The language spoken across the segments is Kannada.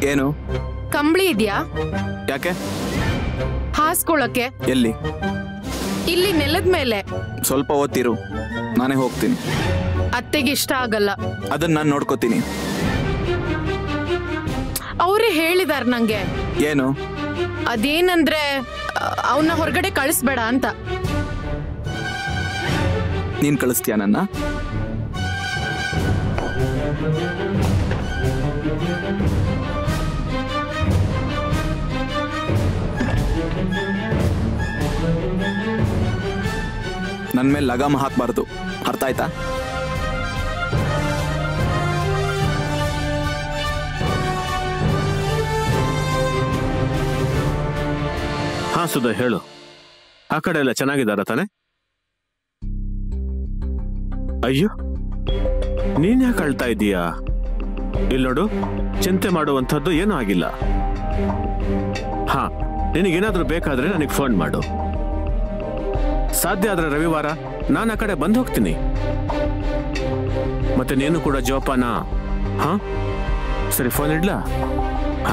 ಏನು ಕಂಬಳಿ ಇದ್ಯಾ ಯಾಕೆ ಹಾಸ್ಕೊಳಕ್ಕೆ ಎಲ್ಲಿ ಇಲ್ಲಿ ನೆಲದ ಮೇಲೆ ಸ್ವಲ್ಪ ಓದ್ತಿರು ನಾನೇ ಹೋಗ್ತೀನಿ ಅತ್ತೆಗೆ ಇಷ್ಟ ಆಗಲ್ಲ ಅದನ್ನ ನಾನು ನೋಡ್ಕೋತೀನಿ ಅವರೇ ಹೇಳಿದಾರ ನಂಗೆ ಏನು ಅದೇನಂದ್ರೆ ಅವನ್ನ ಹೊರಗಡೆ ಕಳಿಸ್ಬೇಡ ಅಂತ ನೀನ್ ಕಳಿಸ್ತೀಯ ನನ್ನ ನನ್ ಮೇಲೆ ಲಗಾಮ ಹಾಕ್ಬಾರ್ದು ಅರ್ಥ ಆಯ್ತಾ ಹಾ ಸುಧಾ ಹೇಳು ಆ ಕಡೆ ಎಲ್ಲ ಚೆನ್ನಾಗಿದ್ದಾರ ತಾನೆ ಅಯ್ಯೋ ನೀನ್ ಯಾಕೆ ಅಳ್ತಾ ಇದ್ದೀಯಾ ಇಲ್ಲಿ ನೋಡು ಚಿಂತೆ ಮಾಡುವಂಥದ್ದು ಏನೂ ಆಗಿಲ್ಲ ಹಾ ನಿನಗೇನಾದ್ರೂ ಬೇಕಾದ್ರೆ ನನಗೆ ಫೋನ್ ಮಾಡು ಸಾಧ್ಯ ಆದ್ರೆ ರವಿವಾರ ನಾನು ಆ ಕಡೆ ಬಂದು ಹೋಗ್ತೀನಿ ಮತ್ತೆ ನೀನು ಕೂಡ ಜೋಪಾನ ಹಾ ಸರಿ ಫೋನ್ ಇಡ್ಲಾ ಹಾ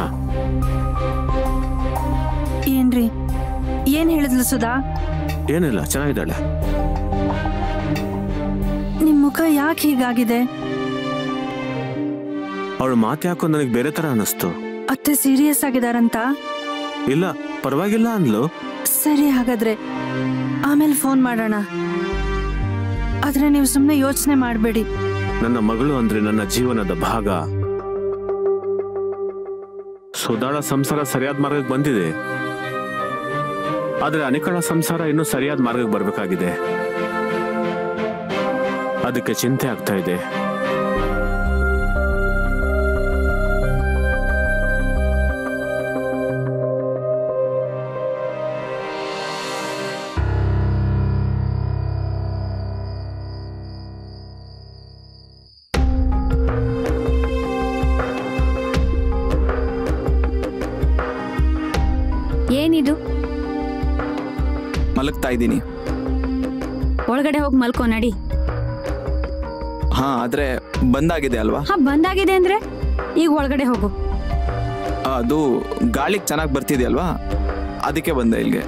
ಏನ್ರಿ ಏನ್ ಹೇಳಿದ್ಲು ಸುಧಾ ಏನಿಲ್ಲ ಚೆನ್ನಾಗಿದ್ದಾಳೆ ನಿಮ್ ಮುಖ ಯಾಕೆ ಹೀಗಾಗಿದೆ ಅವಳು ಮಾತು ಯಾಕೋ ನನಗೆ ಬೇರೆ ತರ ಅನಿಸ್ತು ಅತ್ತೆ ಸೀರಿಯಸ್ ಆಗಿದಾರಂತ ಇಲ್ಲ ಪರವಾಗಿಲ್ಲ ಅಂದ್ಲು ಸರಿ ಹಾಗಾದ್ರೆ ಆಮೇಲೆ ಫೋನ್ ಮಾಡೋಣ ಆದ್ರೆ ನೀವು ಸುಮ್ಮನೆ ಯೋಚನೆ ಮಾಡಬೇಡಿ ನನ್ನ ಮಗಳು ಅಂದ್ರೆ ನನ್ನ ಜೀವನದ ಭಾಗ ಸುಧಾಳ ಸಂಸಾರ ಸರಿಯಾದ ಮಾರ್ಗಕ್ಕೆ ಬಂದಿದೆ ಆದ್ರೆ ಅನಿಕಳ ಸಂಸಾರ ಇನ್ನೂ ಸರಿಯಾದ ಮಾರ್ಗಕ್ಕೆ ಬರಬೇಕಾಗಿದೆ ಅದಕ್ಕೆ ಚಿಂತೆ ಆಗ್ತಾ ಇದೆ ಏನಿದು ಮಲಗ್ತಾ ಇದ್ದೀನಿ ಒಳಗಡೆ ಹೋಗಿ ಮಲ್ಕೋ ನಡಿ ಹಾ ಆದ್ರೆ ಬಂದಾಗಿದೆ ಅಲ್ವಾ ಹಾ ಬಂದಾಗಿದೆ ಅಂದ್ರೆ ಈಗ ಒಳಗಡೆ ಹೋಗು ಆ, ಅದು ಗಾಳಿಗೆ ಚೆನ್ನಾಗಿ ಬರ್ತಿದೆ ಅಲ್ವಾ ಅದಕ್ಕೆ ಬಂದೆ ಇಲ್ಲಿಗೆ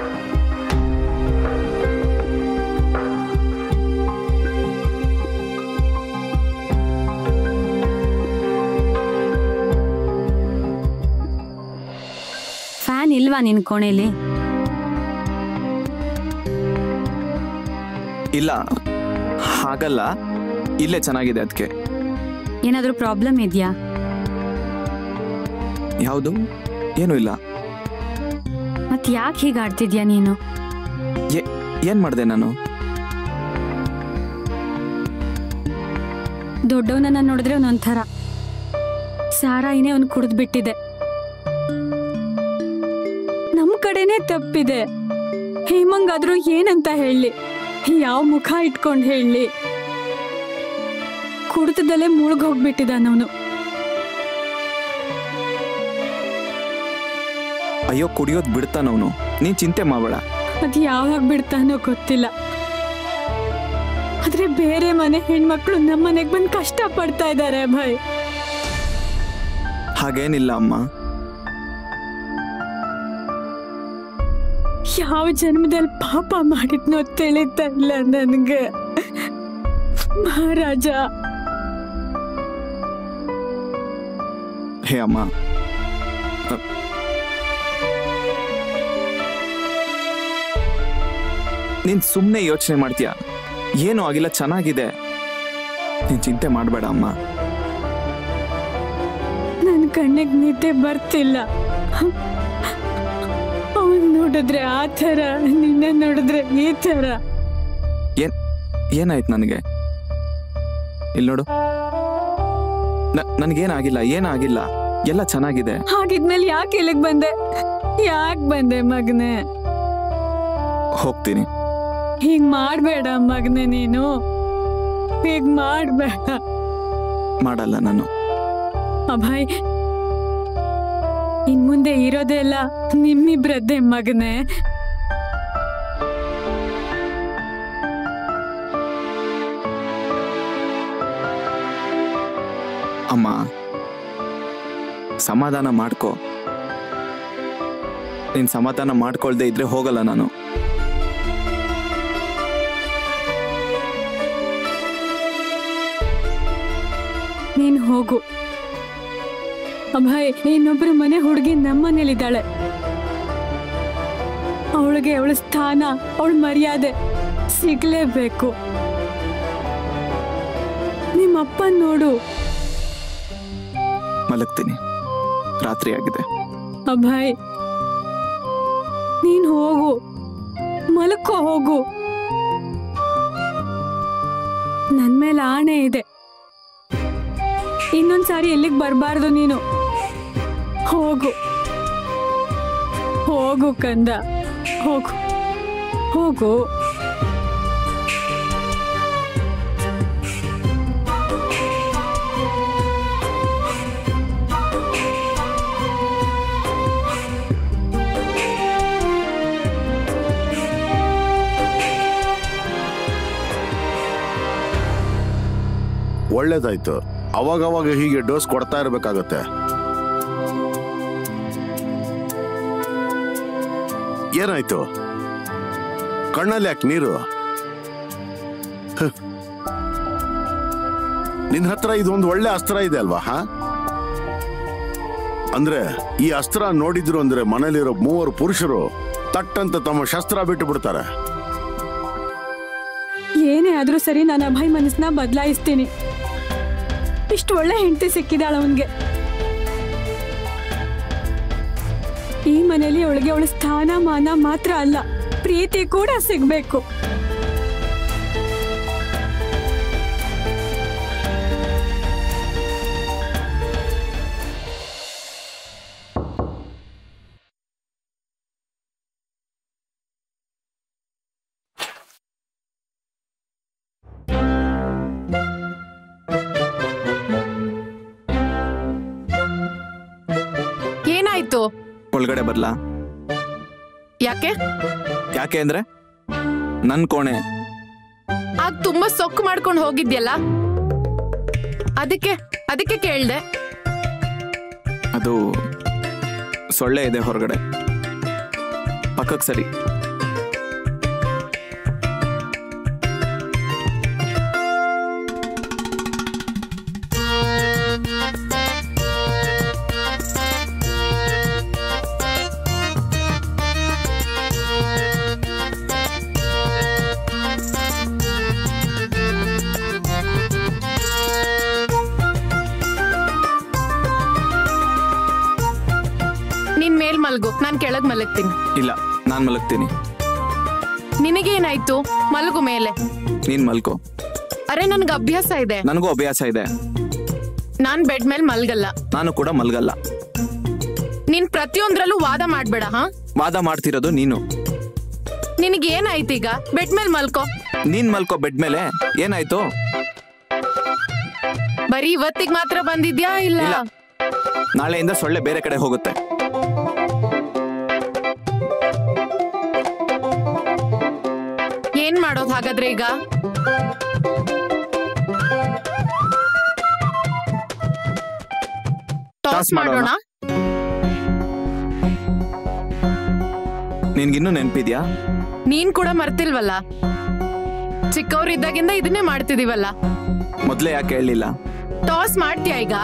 ಫ್ಯಾನ್ ಇಲ್ವಾ ನಿನ್ ಕೋಣೆಲಿ ಇಲ್ಲ ಹಾಗಲ್ಲ ಇಲ್ಲೇ ಚೆನ್ನಾಗಿದೆ ಅದಕ್ಕೆ ಏನಾದ್ರೂ ಪ್ರಾಬ್ಲಮ್ ಇದೆಯಾ ಯಾವುದು ಏನೂ ಇಲ್ಲ ಮತ್ ಯಾಕೆ ಹೀಗೆ ಆಡ್ತಿದ್ಯಾ ನೀನು ಏ- ಏನ್ ಮಾಡಿದೆ ನಾನು ದೊಡ್ಡವನನ್ನ ನೋಡಿದ್ರೆ ಒಂದೊಂಥರ ಸಾರಾಯಿನೇ ಅವ್ನು ಕುಡಿದು ಬಿಟ್ಟಿದೆ ನಮ್ ಕಡೆನೇ ತಪ್ಪಿದೆ ಹೇಮಂಗಾದ್ರೂ ಏನಂತ ಹೇಳಿ ಯಾವ ಮುಖ ಇಟ್ಕೊಂಡು ಹೇಳಿ ಕುಡಿತದಲ್ಲೇ ಮುಳುಗೋಗ್ಬಿಟ್ಟಿದ್ದಾನವನು ಅಯ್ಯೋ ಕುಡಿಯೋದ್ ಬಿಡ್ತಾನವನು ನೀನ್ ಚಿಂತೆ ಮಾಡಬೇಡ ಅದು ಯಾವಾಗ ಬಿಡ್ತಾನೋ ಗೊತ್ತಿಲ್ಲ ಆದ್ರೆ ಬೇರೆ ಮನೆ ಹೆಣ್ಮಕ್ಳು ನಮ್ಮ ಮನೆಗೆ ಬಂದು ಕಷ್ಟ ಪಡ್ತಾ ಇದ್ದಾರೆ ಭಾಯ್ ಹಾಗೇನಿಲ್ಲ ಅಮ್ಮ ಯಾವ ಜನ್ಮದಲ್ಲಿ ಪಾಪ ಮಾಡಿದ್ನೋ ತಿಳಿತಾ ಇಲ್ಲ ನನ್ಗೆ ಮಹಾರಾಜ ಹೇ ಅಮ್ಮ ಅ, ನೀನ್ ಸುಮ್ಮನೆ ಯೋಚನೆ ಮಾಡ್ತೀಯ ಏನೂ ಆಗಿಲ್ಲ ಚೆನ್ನಾಗಿದೆ ನೀನ್ ಚಿಂತೆ ಮಾಡಬೇಡ ಅಮ್ಮ ನನ್ ಕಣ್ಣಿಗೆ ನಿದ್ದೆ ಬರ್ತಿಲ್ಲ ಅವನ್ ನೋಡಿದ್ರೆ ಆ ಥರ ನಿನ್ನ ನೋಡಿದ್ರೆ ಈ ಥರ ಏನ್ ಏನಾಯ್ತು ನನಗೆ ಇಲ್ಲಿ ನೋಡು ನ- ನನ್ಗೇನಾಗಿಲ್ಲ ಏನಾಗಿಲ್ಲ ಎಲ್ಲ ಚೆನ್ನಾಗಿದೆ ಹಾಗಿದ್ಮೇಲೆ ಯಾಕೆ ಇಲ್ಲಿಗೆ ಬಂದೆ ಯಾಕೆ ಬಂದೆ ಮಗನೇ ಹೋಗ್ತೀನಿ ಹೀಗ್ ಮಾಡ್ಬೇಡ ಮಗನೇ ನೀನು ಹೀಗ್ ಮಾಡ್ಬೇಡ ಮಾಡಲ್ಲ ನಾನು ಅಭಯ್ ಇನ್ ಮುಂದೆ ಇರೋದೆಲ್ಲ ನಿಮ್ಮಿಬ್ರದ್ದೇ ಮಗನೇ ಅಮ್ಮ ಸಮಾಧಾನ ಮಾಡ್ಕೋ ನೀನ್ ಸಮಾಧಾನ ಮಾಡ್ಕೊಳ್ದೆ ಇದ್ರೆ ಹೋಗಲ್ಲ ನಾನು ನೀನ್ ಹೋಗು ಅಭಯ್ ಇನ್ನೊಬ್ರು ಮನೆ ಹುಡುಗಿ ನಮ್ಮನೇಲಿದ್ದಾಳೆ ಅವಳಿಗೆ ಅವಳ ಸ್ಥಾನ ಅವಳ ಮರ್ಯಾದೆ ಸಿಗ್ಲೇಬೇಕು ನಿಮ್ಮಪ್ಪ ನೋಡು ಮಲಗ್ತೀನಿ ರಾತ್ರಿ ಆಗಿದೆ ಅಭಯ್ ನೀನ್ ಹೋಗು ಮಲ್ಕೋ ಹೋಗು ನನ್ ಮೇಲೆ ಆಣೆ ಇದೆ ಇನ್ನೊಂದ್ಸಾರಿ ಎಲ್ಲಿಗೆ ಬರಬಾರ್ದು ನೀನು ಹೋಗು ಹೋಗು ಕಂದ ಹೋಗು ಹೋಗು ಒಳ್ಳೇದಾಯ್ತು ಅವಾಗವಾಗ ಹೀಗೆ ಡೋಸ್ ಕೊಡ್ತಾ ಇರ್ಬೇಕಾಗತ್ತೆ ಏನಾಯ್ತು ಕಣ್ಣಲ್ಲಿ ಯಾಕೆ ನೀರು ಹ್. ನಿನ್ ಹತ್ರ ಇದೊಂದು ಒಳ್ಳೆ ಅಸ್ತ್ರ ಇದೆ ಅಲ್ವಾ ಹಾ ಅಂದ್ರೆ ಈ ಅಸ್ತ್ರ ನೋಡಿದ್ರು ಅಂದ್ರೆ ಮನೇಲಿರೋ ಮೂವರು ಪುರುಷರು ತಟ್ಟಂತ ತಮ್ಮ ಶಸ್ತ್ರ ಬಿಟ್ಟು ಬಿಡ್ತಾರೆ ಏನೇ ಆದ್ರೂ ಸರಿ ನಾನು ಅಭಯ್ ಮನಸ್ಸನ್ನ ಬದಲಾಯಿಸ್ತೀನಿ ಇಷ್ಟು ಒಳ್ಳೆ ಹೆಂಡತಿ ಸಿಕ್ಕಿದಾಳ ಅವನ್ಗೆ ಈ ಮನೇಲಿ ಅವಳಿಗೆ ಅವಳ ಸ್ಥಾನಮಾನ ಮಾತ್ರ ಅಲ್ಲ ಪ್ರೀತಿ ಕೂಡ ಸಿಗ್ಬೇಕು ಏನಾಯ್ತು ಒಳಗಡೆ ಬರ್ಲಾ ಯಾಕೆ ಯಾಕೆ ಅಂದ್ರೆ ನನ್ ಕೋಣೆ ಆಗ ತುಂಬಾ ಸೊಕ್ಕು ಮಾಡ್ಕೊಂಡು ಹೋಗಿದ್ಯಲ್ಲ ಅದಕ್ಕೆ ಅದಕ್ಕೆ ಕೇಳ್ದೆ ಅದು ಸೊಳ್ಳೆ ಇದೆ ಹೊರಗಡೆ ಪಕ್ಕಕ್ಕೆ ಸರಿ ನೀನ್ ಮೇಲ್ ಮಲ್ಗು ನಾನ್ ಕೆಳಗ್ ಮಲಗ್ತೀನಿ ಇಲ್ಲ ನಾನ್ ಮಲಗ್ತೀನಿ ನಿನಗೇನಾಯ್ತು ಮಲಗು ಮೇಲೆ ನೀನ್ ಮಲ್ಕೋ ಅರೆ ನನ್ಗೆ ಅಭ್ಯಾಸ ಇದೆ ನನಗೂ ಅಭ್ಯಾಸ ಇದೆ ನಾನ್ ಬೆಡ್ ಮೇಲ್ ಮಲ್ಗಲ್ಲ ನಾನು ಕೂಡ ಮಲ್ಗಲ್ಲ ನೀನ್ ಪ್ರತಿಯೊಂದ್ರಲ್ಲೂ ವಾದ ಮಾಡ್ಬೇಡ ಹಾ ವಾದ ಮಾಡ್ತಿರೋದು ನೀನು ನಿನಗೆ ಏನಾಯ್ತು ಈಗ ಬೆಡ್ ಮೇಲ್ ಮಲ್ಕೋ ನೀನ್ ಮಲ್ಕೋ ಬೆಡ್ ಮೇಲೆ ಏನಾಯ್ತು ಬರೀ ಇವತ್ತಿಗ್ ಮಾತ್ರ ಬಂದಿದ್ಯಾ ಇಲ್ಲ ಇಲ್ಲ. ನಾಳೆಯಿಂದ ಸೊಳ್ಳೆ ಬೇರೆ ಕಡೆ ಹೋಗುತ್ತೆ ಏನ್ ಮಾಡೋದ್ ಹಾಗಾದ್ರೆ ಈಗ ಟಾಸ್ Toss ಮಾಡೋಣ. ಮಾಡೋಣ ನಿನ್ಗಿನ್ನೂ ನೆನ್ಪಿದ್ಯಾ ನೀನ್ ಕೂಡ ಮರ್ತಿಲ್ವಲ್ಲ ಚಿಕ್ಕವ್ರಿದ್ದಾಗಿಂದ ಇದನ್ನೇ ಮಾಡ್ತಿದೀವಲ್ಲ ಮೊದ್ಲೇ ಯಾಕೆ ಹೇಳಲಿಲ್ಲ ಟಾಸ್ ಮಾಡ್ತೀಯಾ ಈಗ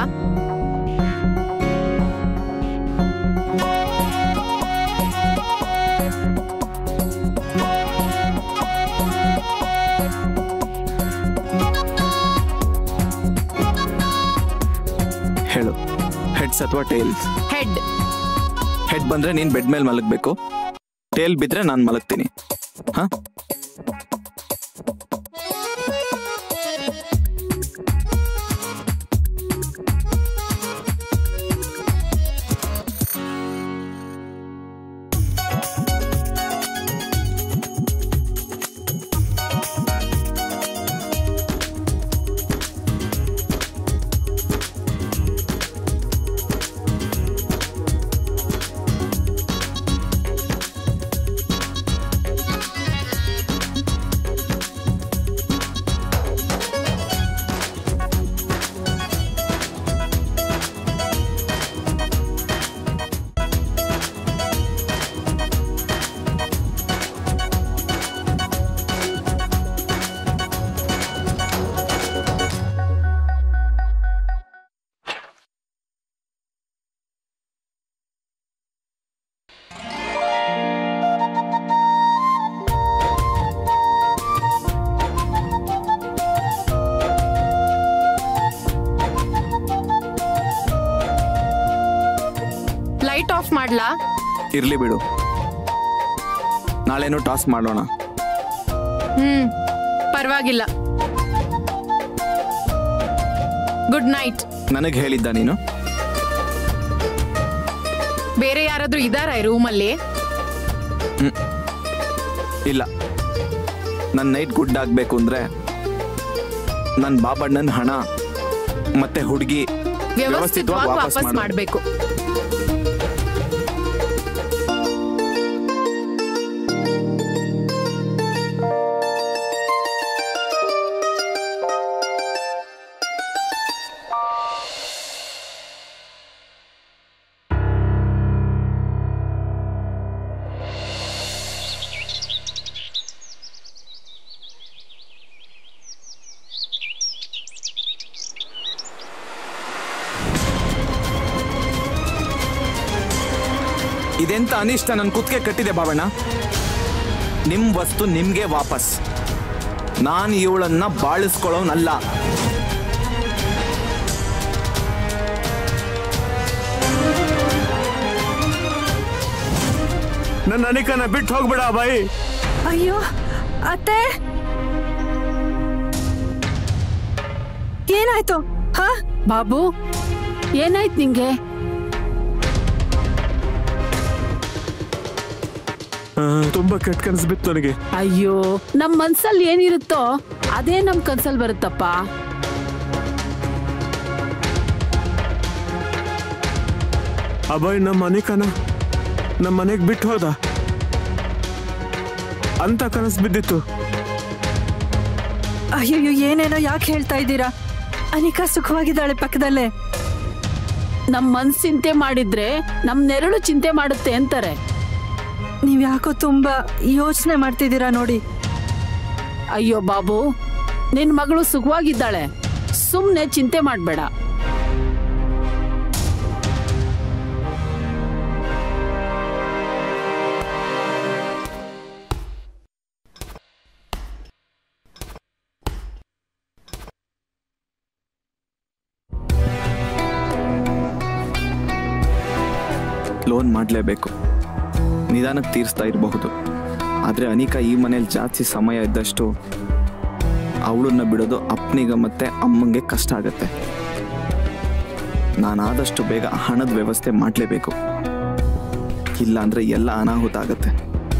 ಹೇಳು ಹೆಡ್ಸ್ ಅಥವಾ ಟೇಲ್ಸ್ ಹೆಡ್ ಹೆಡ್ ಬಂದ್ರೆ ನೀನ್ ಬೆಡ್ ಮೇಲೆ ಮಲಗಬೇಕು ಟೇಲ್ ಬಿದ್ರೆ ನಾನು ಮಲಗ್ತೀನಿ ಹಾ ಮಾಡ್ಲಾ ಇರ್ಲಿ ಬಿಡು ನಾಳೆನೂ ಟಾಸ್ ಮಾಡೋಣ ಹ್ಮ್ ಪರವಾಗಿಲ್ಲ ಗುಡ್ ನೈಟ್ ನನಗೆ ಹೇಳಿದ್ದ ನೀನು ಬೇರೆ ಯಾರಾದ್ರೂ ಇದಾರ ಈ ರೂಮಲ್ಲಿ ಇಲ್ಲ ನನ್ನ ನೈಟ್ ಗುಡ್ ಆಗಬೇಕು ಅಂದ್ರೆ ನನ್ನ ಬಾಬಣ್ಣನ ಹಣ ಮತ್ತೆ ಹುಡುಗಿ ವ್ಯವಸ್ಥಿತವಾಗಿ ವಾಪಸ್ ಮಾಡ್ಬೇಕು ಇದೆಂತ ಅನಿಷ್ಟ ನನ್ನ ಕುತ್ತಿಗೆ ಕಟ್ಟಿದೆ ಬಾಬಣ್ಣ ನಿಮ್ ವಸ್ತು ನಿಮ್ಗೆ ವಾಪಸ್ ನಾನು ಇವಳನ್ನ ಬಾಳಿಸ್ಕೊಳ್ಳೋನಲ್ಲ ನನ್ನ ಅನಿಕನ ಬಿಟ್ಟು ಹೋಗ್ಬಿಡ ಬಾಯಿ ಅಯ್ಯೋ ಅತ್ತೆ ಏನಾಯ್ತು ಹಾ ಬಾಬು ಏನಾಯ್ತು ನಿಂಗೆ ತುಂಬಾ ಕೆಟ್ಟ ಕನಸು ಬಿತ್ತು ನನಗೆ ಅಯ್ಯೋ ನಮ್ ಮನ್ಸಲ್ಲಿ ಏನಿರುತ್ತೋ ಅದೇ ನಮ್ ಕನ್ಸಲ್ ಬರುತ್ತಪ್ಪ ಅಭಯ್ ನಮ್ಮ ಅನಿಕನ ನಮ್ಮ ಮನೆಗೆ ಬಿಟ್ಟು ಹೋದ ಅಂತ ಕನಸು ಬಿದ್ದಿತ್ತು ಅಯ್ಯಯ್ಯೋ ಏನೇನೋ ಯಾಕೆ ಹೇಳ್ತಾ ಇದ್ದೀರಾ ಅನಿಕಾ ಸುಖವಾಗಿದ್ದಾಳೆ ಪಕ್ಕದಲ್ಲೇ ನಮ್ ಮನ್ಸ್ ಚಿಂತೆ ಮಾಡಿದ್ರೆ ನಮ್ ನೆರಳು ಚಿಂತೆ ಮಾಡುತ್ತೆ ಅಂತಾರೆ ನೀವ್ ಯಾಕೋ ತುಂಬಾ ಯೋಚನೆ ಮಾಡ್ತಿದ್ದೀರಾ ನೋಡಿ ಅಯ್ಯೋ ಬಾಬು ನಿನ್ ಮಗಳು ಸುಖವಾಗಿದ್ದಾಳೆ ಸುಮ್ನೆ ಚಿಂತೆ ಮಾಡ್ಬೇಡ ಲೋನ್ ಮಾಡಲೇಬೇಕು ನಿಧಾನಕ್ಕೆ ತೀರಿಸ್ತಾ ಇರಬಹುದು ಆದರೆ ಅನಿಕಾ ಈ ಮನೇಲಿ ಜಾಸ್ತಿ ಸಮಯ ಇದ್ದಷ್ಟು ಅವಳನ್ನ ಬಿಡೋದು ಅಪ್ಪನಿಗೆ ಮತ್ತೆ ಅಮ್ಮಂಗೆ ಕಷ್ಟ ಆಗತ್ತೆ ನಾನು ಆದಷ್ಟು ಬೇಗ ಹಣದ ವ್ಯವಸ್ಥೆ ಮಾಡಲೇಬೇಕು ಇಲ್ಲ ಅಂದ್ರೆ ಎಲ್ಲ ಅನಾಹುತ ಆಗತ್ತೆ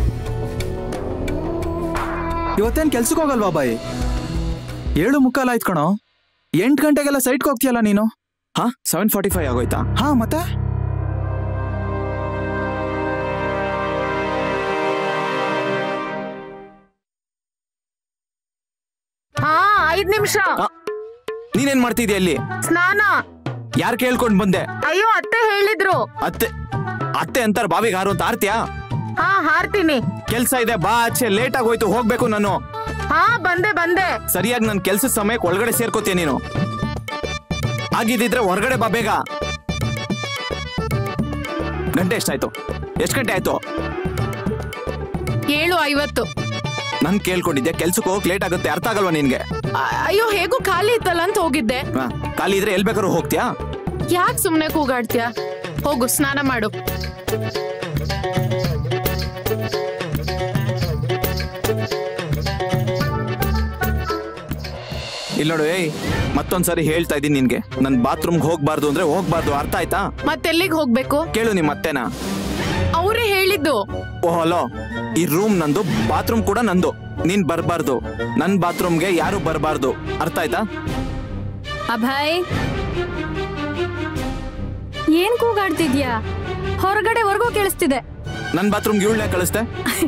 ಇವತ್ತೇನ್ ಕೆಲ್ಸಕ್ಕೆ ಹೋಗಲ್ವಾ ಬಾಯಿ ಏಳು ಮುಕ್ಕಾಲ್ ಆಯ್ತು ಕಣೋ ಎಂಟು ಗಂಟೆಗೆಲ್ಲ ಸೈಟ್ಗೆ ಹೋಗ್ತೀಯಲ್ಲ ನೀನು ಹಾ ಸೆವೆನ್ ಫಾರ್ಟಿ ಫೈವ್ ಆಗೋಯ್ತಾ ಹಾ ಮತ್ತೆ ಹಾ ಐದ್ ನಿಮಿಷ ನೀನೇನ್ ಮಾಡ್ತಿದ್ಯಾ ಅಲ್ಲಿ ಸ್ನಾನ ಯಾರು ಕೇಳ್ಕೊಂಡ್ ಬಂದೆ ಅಯ್ಯೋ ಅತ್ತೆ ಹೇಳಿದ್ರು ಅತ್ತೆ ಅತ್ತೆ ಅಂತಾರ ಬಾವಿಗೆ ಹಾರು ಅಂತ ಆರ್ತ್ಯಾ ಹಾ ಹಾರ್ತೀನಿ ಕೆಲ್ಸ ಇದೆ ಬಾ ಆಚೆ ಲೇಟ್ ಆಗೋಯ್ತು ಹೋಗ್ಬೇಕು ನಾನು ಹಾ ಬಂದೆ ಬಂದೆ ಸರಿಯಾಗಿ ನನ್ನ ಕೆಲ್ಸದ ಸಮಯಕ್ಕೆ ಒಳಗಡೆ ಸೇರ್ಕೋತೀಯ ನೀನು ಆಗಿದ್ದಿದ್ರೆ ಹೊರಗಡೆ ಬಾ ಬೇಗ ಗಂಟೆ ಎಷ್ಟಾಯ್ತು ಎಷ್ಟು ಗಂಟೆ ಆಯ್ತು ಏಳು ಐವತ್ತು ನನ್ ಕೇಳ್ಕೊಂಡಿದ್ದೆ ಕೆಲ್ಸಕ್ಕೆ ಹೋಗಕ್ ಲೇಟ್ ಆಗುತ್ತೆ ಅರ್ಥ ಆಗಲ್ವಾ ನಿನ್ಗೆ ಅ- ಅಯ್ಯೋ ಹೇಗೂ ಖಾಲಿ ಇತ್ತಲ್ಲ ಅಂತ ಹೋಗಿದ್ದೆ ಹಾ, ಖಾಲಿ ಇದ್ರೆ ಎಲ್ ಬೇಕಾದ್ರೂ ಹೋಗ್ತೀಯಾ ಯಾಕೆ ಸುಮ್ನೆ ಕೂಗಾಡ್ತೀಯ ಹೋಗು ಸ್ನಾನ ಮಾಡು ಇಲ್ಲ ನೋಡು ಏಯ್ ಮತ್ತೊಂದ್ಸರಿ ಹೇಳ್ತಾ ಇದ್ದೀನಿ ನಿನ್ಗೆ ನನ್ ಬಾತ್ರೂಮ್ಗೆ ಹೋಗ್ಬಾರ್ದು ಅಂದ್ರೆ ಹೋಗ್ಬಾರ್ದು ಅರ್ಥ ಆಯ್ತಾ ಮತ್ತೆಲ್ಲಿಗೆ ಹೋಗ್ಬೇಕು ಕೇಳು ನಿಮ್ಮ ಅತ್ತೆನ ಅವರೇ ಹೇಳಿದ್ದು ಓ ಹಲೋ ಈ ರೂಮ್ ನಂದು ಬಾತ್ರೂಮ್ ಕೂಡ ನಂದು ನೀನ್ ಬರ್ಬಾರ್ದು ನನ್ ಬಾತ್ರೂಮ್ಗೆ ಯಾರು ಬರ್ಬಾರ್ದು ಅರ್ಥ ಆಯ್ತಾ ಅಭಯ್ ಏನ್ ಕೂಗಾಡ್ತಿದ್ಯಾ ಹೊರಗಡೆವರೆಗೂ ಕೇಳಿಸ್ತಿದೆ ನನ್ ಬಾತ್ರೂಮ್ಗೆ ಇವಳನ್ನೇ ಕಳಿಸ್ದೆ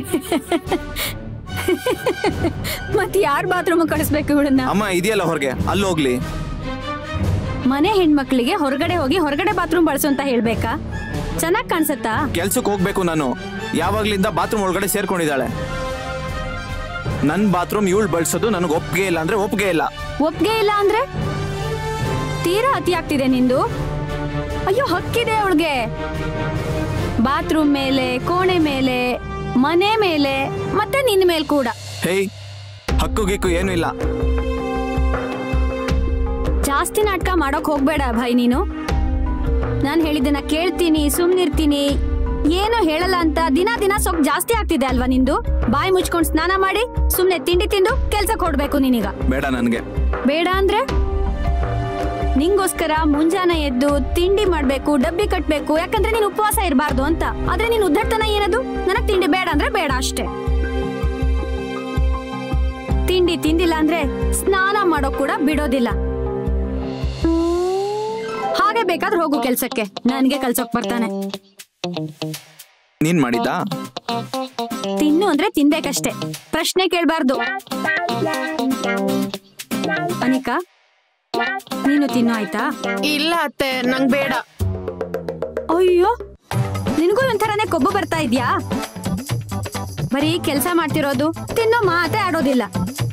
ಮತ್ ಯಾರ್ ಬಾತ್ರೂಮ್ ಕಳಿಸ್ಬೇಕು ಇವಳನ್ನ ಅಮ್ಮ ಇದೆಯಲ್ಲ ಹೊರಗೆ ಅಲ್ಲಿ ಹೋಗ್ಲಿ ಮನೆ ಹೆಣ್ಮಕ್ಳಿಗೆ ಹೊರಗಡೆ ಹೋಗಿ ಹೊರಗಡೆ ಬಾತ್ರೂಮ್ ಬಳಸು ಅಂತ ಹೇಳ್ಬೇಕಾ ಚೆನ್ನಾಗ್ ಕಾಣಿಸತ್ತಾ ಕೆಲ್ಸಕ್ಕೆ ಹೋಗ್ಬೇಕು ನಾನು ಯಾವಾಗ್ಲಿಂದ ಬಾತ್ರೂಮ್ ಒಳಗಡೆ ಸೇರ್ಕೊಂಡಿದ್ದಾಳೆ ನನ್ ಬಾತ್ರೂಮ್ ಇವಳು ಬಳಸೋದು ನನಗೆ ಒಪ್ಪಿಗೆ ಇಲ್ಲ ಅಂದ್ರೆ ಒಪ್ಪಿಗೆ ಇಲ್ಲ ಒಪ್ಗೆ ಇಲ್ಲ ಅಂದ್ರೆ ತೀರಾ ಅತಿ ಆಗ್ತಿದೆ ನಿಂದು ಅಯ್ಯೋ ಹಕ್ಕಿದೆ ಅವಳಿಗೆ ಬಾತ್ರೂಮ್ ಮೇಲೆ ಕೋಣೆ ಮೇಲೆ ಮನೆ ಮೇಲೆ ಮತ್ತೆ ನಿನ್ನ ಮೇಲೆ ಕೂಡ ಹೇಯ್ ಹಕ್ಕು ಗಿಕ್ಕು ಏನೂ ಇಲ್ಲ ಜಾಸ್ತಿ ನಾಟಕ ಮಾಡೋಕ್ ಹೋಗ್ಬೇಡ ಭಾಯ್ ನೀನು ನಾನು ಹೇಳಿದ್ದನ್ನ ಕೇಳ್ತೀನಿ ಸುಮ್ನಿರ್ತೀನಿ ಏನು ಹೇಳಲ್ಲ ಅಂತ ದಿನ ದಿನ ಸೊಕ್ ಜಾಸ್ತಿ ಆಗ್ತಿದೆ ಅಲ್ವಾ ನಿಂದು ಬಾಯಿ ಮುಚ್ಕೊಂಡ್ ಸ್ನಾನ ಮಾಡಿ ಸುಮ್ನೆ ತಿಂಡಿ ತಿಂದು ಕೆಲ್ಸಕ್ಕೆ ಹೊಡ್ಬೇಕು ನೀನೀಗ ಬೇಡ ನನಗೆ ಬೇಡ ಅಂದ್ರೆ ನಿಂಗೋಸ್ಕರ ಮುಂಜಾನೆ ಎದ್ದು ತಿಂಡಿ ಮಾಡ್ಬೇಕು ಡಬ್ಬಿ ಕಟ್ಬೇಕು ಯಾಕಂದ್ರೆ ನೀನ್ ಉಪವಾಸ ಇರಬಾರ್ದು ಅಂತ ಆದ್ರೆ ನೀನ್ ಉದ್ದಟತನ ಏನದು ನನಗ್ ತಿಂಡಿ ಬೇಡ ಅಂದ್ರೆ ಬೇಡ ಅಷ್ಟೇ ತಿಂಡಿ ತಿಂದಿಲ್ಲ ಅಂದ್ರೆ ಸ್ನಾನ ಮಾಡೋ ಕೂಡ ಬಿಡೋದಿಲ್ಲ ಹಾಗೆ ಬೇಕಾದ್ರೆ ಹೋಗು ಕೆಲ್ಸಕ್ಕೆ ನನ್ಗೆ ಕಲ್ಸೋಕ್ ಬರ್ತಾನೆ ನೀನ್ ಮಾಡಿದ್ದಾ ತಿನ್ನು ಅಂದ್ರೆ ತಿನ್ಬೇಕಷ್ಟೇ ಪ್ರಶ್ನೆ ಕೇಳ್ಬಾರ್ದು ಅನಿಕಾ ನೀನು ತಿನ್ನು ಆಯ್ತಾ ಇಲ್ಲ ಅತ್ತೆ ನಂಗ್ ಬೇಡ ಅಯ್ಯೋ ನಿನಗೂ ಒಂಥರನೇ ಕೊಬ್ಬು ಬರ್ತಾ ಇದ್ಯಾ ಬರೀ ಕೆಲಸ ಮಾಡ್ತಿರೋದು ತಿನ್ನೋ ಮಾತೇ ಆಡೋದಿಲ್ಲ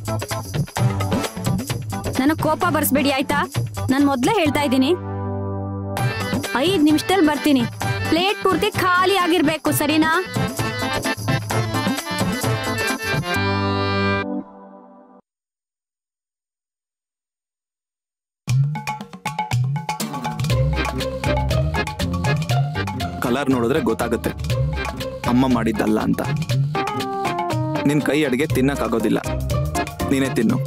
ನನಗ್ ಕೋಪ ಬರ್ಸ್ಬೇಡಿ ಆಯ್ತಾ ನಾನ್ ಮೊದ್ಲೇ ಹೇಳ್ತಾ ಇದ್ದೀನಿ ಐದ್ ನಿಮಿಷದಲ್ಲಿ ಬರ್ತೀನಿ ಪ್ಲೇಟ್ ಪೂರ್ತಿ ಖಾಲಿ ಆಗಿರ್ಬೇಕು ಸರಿನಾ ಕಲರ್ ನೋಡಿದ್ರೆ ಗೊತ್ತಾಗುತ್ತೆ ಅಮ್ಮ ಮಾಡಿದ್ದಲ್ಲ ಅಂತ ನಿನ್ ಕೈ ಅಡಿಗೆ ತಿನ್ನಕ್ಕಾಗೋದಿಲ್ಲ ನೀನೇ ತಿನ್ನು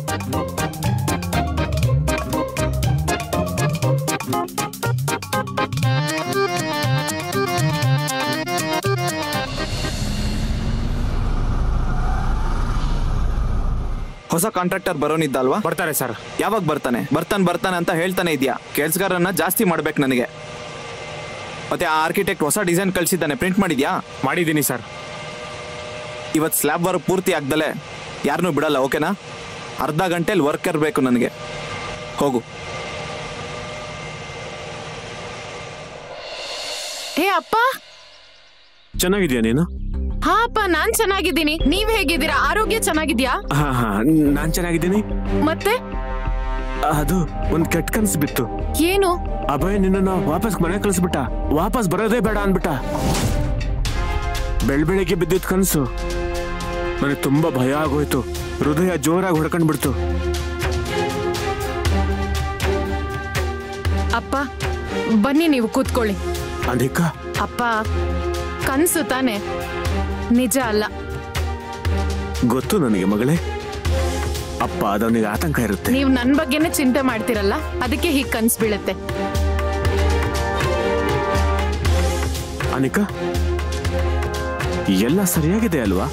ಹೊಸ ಕಾಂಟ್ರಾಕ್ಟರ್ ಬರೋನಿದ್ದಲ್ವಾ ಬರ್ತಾರೆ ಸರ್ ಯಾವಾಗ ಬರ್ತಾನೆ ಬರ್ತಾನೆ ಬರ್ತಾನೆ ಅಂತ ಹೇಳ್ತಾನೆ ಇದೆಯಾ ಕೆಲ್ಸಗಾರನ್ನ ಜಾಸ್ತಿ ಮಾಡ್ಬೇಕು ನನಗೆ ಮತ್ತೆ ಆ ಆರ್ಕಿಟೆಕ್ಟ್ ಹೊಸ ಡಿಸೈನ್ ಕಳ್ಸಿದ್ದಾನೆ ಪ್ರಿಂಟ್ ಮಾಡಿದ್ಯಾ ಮಾಡಿದ್ದೀನಿ ಸರ್ ಇವತ್ತು ಸ್ಲ್ಯಾಬ್ ವರ್ಕ್ ಪೂರ್ತಿ ಆಗ್ದಲೆ ಯಾರನ್ನೂ ಬಿಡಲ್ಲ ಓಕೆನಾ ಅರ್ಧ ಗಂಟೆಲಿ ವರ್ಕ್ ಇರಬೇಕು ನನಗೆ ಹೋಗು ಹೇ ಅಪ್ಪ ಚೆನ್ನಾಗಿದ್ಯಾ ನೀನು ಹಾ ಅಪ್ಪ ನಾನ್ ಚೆನ್ನಾಗಿದ್ದೀನಿ ನೀವ್ ಹೇಗಿದ್ದೀರಾ ಆರೋಗ್ಯ ಚೆನ್ನಾಗಿದ್ಯಾ ಹಾ ಹಾ ನಾನ್ ಚೆನ್ನಾಗಿದ್ದೀನಿ ಮತ್ತೆ ಅದು ಒಂದ್ ಕೆಟ್ಟ ಕನ್ಸು ಬಿತ್ತು ಏನು ಅಭಯ್ ನಿನ್ನ ವಾಪಸ್ ಮನೆ ಕಳಿಸ್ಬಿಟ್ಟ ವಾಪಸ್ ಬರೋದೇ ಬೇಡ ಅನ್ಬಿಟ್ಟ ಬೆಳ್ ಬೆಳಿಗ್ಗೆ ಬಿದ್ದಿದ್ ಕನ್ಸು ನನಗೆ ತುಂಬಾ ಭಯ ಆಗೋಯ್ತು ಹೃದಯ ಜೋರಾಗಿ ಹೊಡ್ಕೊಂಡ್ಬಿಡ್ತು ಅಪ್ಪ ಬನ್ನಿ ನೀವು ಕೂತ್ಕೊಳ್ಳಿ ಅನಿಕಾ ಅಪ್ಪ ಕನ್ಸು ತಾನೆ ನಿಜ ಅಲ್ಲ ಗೊತ್ತು ನನಗೆ ಮಗಳೇ ಅಪ್ಪ ಅದವನಿಗೆ ಆತಂಕ ಇರುತ್ತೆ ನೀವ್ ನನ್ ಬಗ್ಗೆನೇ ಚಿಂತೆ ಮಾಡ್ತಿರಲ್ಲ ಅದಕ್ಕೆ ಹೀಗ್ ಕನ್ಸ್ ಬೀಳುತ್ತೆ ಅನಿಕಾ ಎಲ್ಲ ಸರಿಯಾಗಿದೆ ಅಲ್ವಾ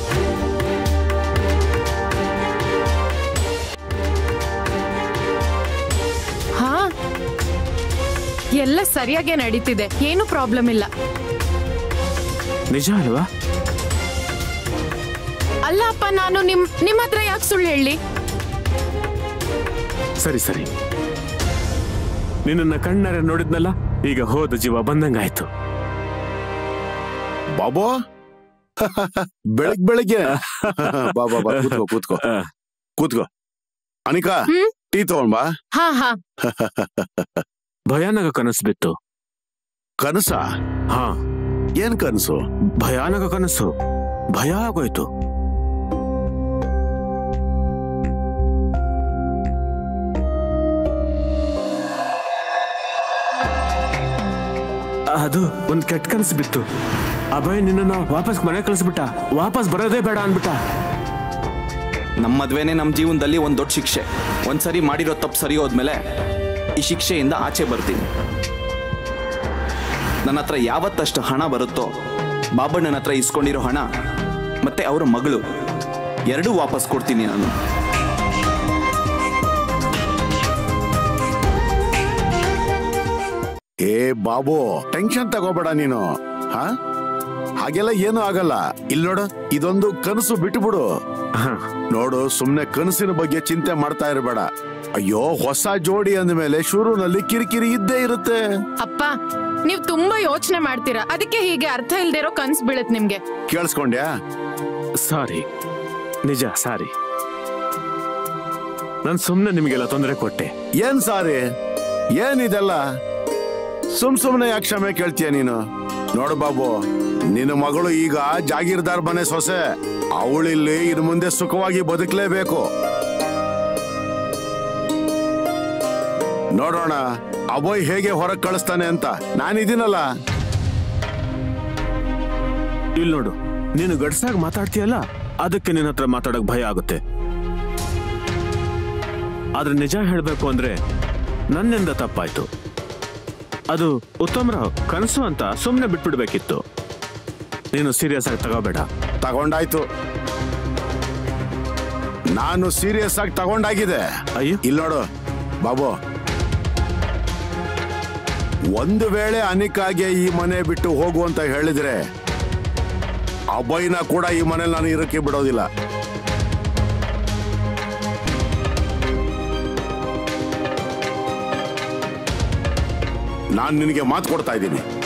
ಹಾ ಎಲ್ಲ ಸರಿಯಾಗೇ ನಡೀತಿದೆ ಏನು ಪ್ರಾಬ್ಲಮ್ ಇಲ್ಲ ನಿಜ ಅಲ್ವಾ ಅಲ್ಲ ಅಪ್ಪ ನಾನು ನಿಮ್ ನಿಮ್ ಹತ್ರ ಯಾಕೆ ಸುಳ್ಳು ಹೇಳಿ ಸರಿ ಸರಿ ನಿನ್ನನ್ನ ಕಣ್ಣಾರೆ ನೋಡಿದ್ನಲ್ಲ ಈಗ ಹೋದ ಜೀವ ಬಂದಂಗಾಯ್ತು ಬಾಬೋ ಬೆಳಗ್ ಬೆಳಗ್ಗೆ ಬಾ ಬಾ ಬಾ ಕೂತ್ಕೋ ಕೂತ್ಕೋ ಆ, ಕೂತ್ಕೋ ಅನಿಕಾ ಹ್ಮ್? ಟೀ ತಗೊಂಡ್ ಬಾ ಹಾ ಹಾ ಭಯಾನಕ ಕನಸು ಬಿತ್ತು ಕನಸ ಹಾ ಏನ್ ಕನಸು ಭಯಾನಕ ಕನಸು ಭಯ ಆಗೋಯ್ತು ಅದು ಒಂದ್ ಕೆಟ್ಟ ಕನಸು ಬಿತ್ತು ಅಭಯ್ ನಿನ್ನ ವಾಪಸ್ ಮನೆ ಕಳಿಸ್ಬಿಟ್ಟ ವಾಪಸ್ ಬರೋದೇ ಬೇಡ ಅನ್ಬಿಟ್ಟ ನಮ್ಮ ಮದ್ವೆನೇ ನಮ್ಮ ಜೀವನದಲ್ಲಿ ಒಂದು ದೊಡ್ಡ ಶಿಕ್ಷೆ ಒಂದ್ಸರಿ ಮಾಡಿರೋ ತಪ್ಪು ಸರಿ ಹೋದ್ಮೇಲೆ ಈ ಶಿಕ್ಷೆಯಿಂದ ಆಚೆ ಬರ್ತೀನಿ ನನ್ನ ಹತ್ರ ಯಾವತ್ತಷ್ಟು ಹಣ ಬರುತ್ತೋ ಬಾಬಣ್ಣನ ಹತ್ರ ಇಸ್ಕೊಂಡಿರೋ ಹಣ ಮತ್ತೆ ಅವರ ಮಗಳು ಎರಡೂ ವಾಪಸ್ ಕೊಡ್ತೀನಿ ನಾನು ಏ ಬಾಬು ಟೆನ್ಷನ್ ತಗೋಬೇಡ ನೀನು ಹಾ ಹಾಗೆಲ್ಲ ಏನು ಆಗಲ್ಲ ಇಲ್ಲಿ ನೋಡು ಇದೊಂದು ಕನಸು ಬಿಟ್ಬಿಡು ನೋಡು ಸುಮ್ನೆ ಕನಸಿನ ಬಗ್ಗೆ ಚಿಂತೆ ಮಾಡ್ತಾ ಇರಬೇಡ ಅಯ್ಯೋ ಹೊಸ ಜೋಡಿ ಅಂದ್ಮೇಲೆ ಶುರುನಲ್ಲಿ ಕಿರಿಕಿರಿ ಇದ್ದೇ ಇರುತ್ತೆ ಅಪ್ಪ ನೀವ್ ತುಂಬಾ ಯೋಚನೆ ಮಾಡ್ತೀರಾ ಅದಕ್ಕೆ ಹೀಗೆ ಅರ್ಥ ಇಲ್ದೇ ಇರೋ ಕನ್ಸ್ ಬೀಳತ್ ನಿಮ್ಗೆ ಕೇಳಿಸ್ಕೊಂಡ್ಯಾ ಸಾರಿ ನಿಜ ಸಾರಿ ನಾನು ಸುಮ್ಮನೆ ನಿಮಗೆಲ್ಲ ತೊಂದರೆ ಕೊಟ್ಟೆ ಏನ್ ಸಾರಿ ಏನಿದೆಲ್ಲ ಸುಮ್ ಸುಮ್ನೆ ಯಾಕೆ ಕ್ಷಮೆ ಕೇಳ್ತೀಯ ನೀನು ನೋಡು ಬಾಬು ನಿನ್ನ ಮಗಳು ಈಗ ಜಾಗೀರ್ದಾರ್ ಮನೆ ಸೊಸೆ ಅವಳಿಲ್ಲಿ ಇನ್ನು ಮುಂದೆ ಸುಖವಾಗಿ ಬದುಕಲೇಬೇಕು ನೋಡೋಣ ಅಬೋಯ್ ಹೇಗೆ ಹೊರಗೆ ಕಳಿಸ್ತಾನೆ ಅಂತ ನಾನಿದ್ದೀನಲ್ಲ ಇಲ್ಲಿ ನೋಡು ನೀನು ಗಡ್ಸಾಗಿ ಮಾತಾಡ್ತೀಯಲ್ಲ ಅದಕ್ಕೆ ನಿನ್ನ ಹತ್ರ ಮಾತಾಡಕ್ ಭಯ ಆಗುತ್ತೆ ಆದ್ರೆ ನಿಜ ಹೇಳ್ಬೇಕು ಅಂದ್ರೆ ನನ್ನಿಂದ ತಪ್ಪಾಯ್ತು ಅದು ಉತ್ತಮರಾವ್ ಕನಸು ಅಂತ ಸುಮ್ಮನೆ ಬಿಟ್ಬಿಡ್ಬೇಕಿತ್ತು ನೀನು ಸೀರಿಯಸ್ ಆಗಿ ತಗೋಬೇಡ ತಗೊಂಡಾಯ್ತು ನಾನು ಸೀರಿಯಸ್ ಆಗಿ ತಗೊಂಡಾಗಿದೆ ಅಯ್ಯೋ ಇಲ್ಲಿ ನೋಡು ಬಾಬು ಒಂದು ವೇಳೆ ಅನಿಕಾಗೆ ಈ ಮನೆ ಬಿಟ್ಟು ಹೋಗು ಅಂತ ಹೇಳಿದ್ರೆ ಅಭಯನ ಕೂಡ ಈ ಮನೇಲಿ ನಾನು ಇರಕ್ಕೆ ಬಿಡೋದಿಲ್ಲ ನಾನು ನಿನಗೆ ಮಾತು ಕೊಡ್ತಾ ಇದ್ದೀನಿ